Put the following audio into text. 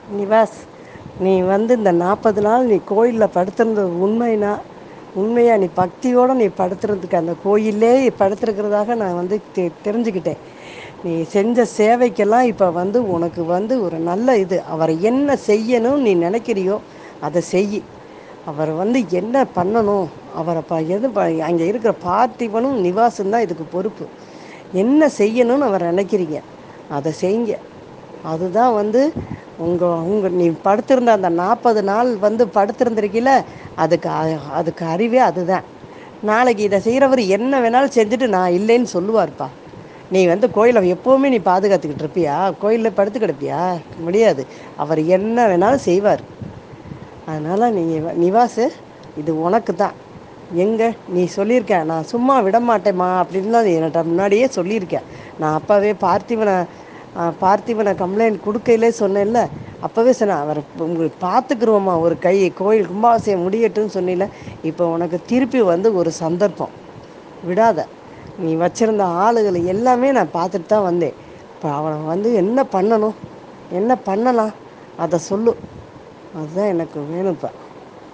நிவாஸ் நீ வந்து இந்த நாற்பது நாள் நீ கோயிலில் படுத்திருந்தது உண்மைனா உண்மையா நீ பக்தியோடு நீ படுத்துறதுக்கு அந்த கோயிலே படுத்துருக்கிறதாக நான் வந்து தெ தெரிஞ்சுக்கிட்டேன் நீ செஞ்ச சேவைக்கெல்லாம் இப்போ வந்து உனக்கு வந்து ஒரு நல்ல இது அவரை என்ன செய்யணும் நீ நினைக்கிறியோ அதை செய் அவர் வந்து என்ன பண்ணணும் அவரை ப எது ப அங்கே இருக்கிற பார்த்திபனும் நிவாசும் தான் இதுக்கு பொறுப்பு என்ன செய்யணும்னு அவர் நினைக்கிறீங்க அதை செய்யுங்க அதுதான் வந்து உங்கள் உங்கள் நீ படுத்திருந்த அந்த நாற்பது நாள் வந்து படுத்திருந்திருக்கீல அதுக்கு அ- அதுக்கு அறிவே அதுதான் நாளைக்கு இதை செய்கிறவர் என்ன வேணாலும் செஞ்சுட்டு நான் இல்லைன்னு சொல்லுவார்ப்பா நீ வந்து கோயிலை எப்போவுமே நீ பாதுகாத்துக்கிட்டு இருப்பியா கோயிலில் படுத்து கிடப்பியா முடியாது அவர் என்ன வேணாலும் செய்வார் அதனால் நீங்கள் நிவாசு இது உனக்கு தான் எங்கே நீ சொல்லியிருக்க நான் சும்மா விட மாட்டேம்மா அப்படின்லாம் நீ என்கிட்ட முன்னாடியே சொல்லியிருக்க நான் அப்போவே பார்த்திபனை ஆ, பார்த்திபனை கம்ப்ளைண்ட் கொடுக்கையிலே சொன்னேன்ல அப்போவே சொன்னேன் அவர் உங்களுக்கு பார்த்துக்குருவோம்மா ஒரு கை கோயில் கும்பாபிஷேகம் முடியட்டும்னு சொன்னில இப்போ உனக்கு திருப்பி வந்து ஒரு சந்தர்ப்பம் விடாத நீ வச்சிருந்த ஆளுகளை எல்லாமே நான் பார்த்துட்டு தான் வந்தேன் இப்போ அவனை வந்து என்ன பண்ணணும் என்ன பண்ணலாம் அதை சொல்லு அதுதான் எனக்கு வேணும் இப்போ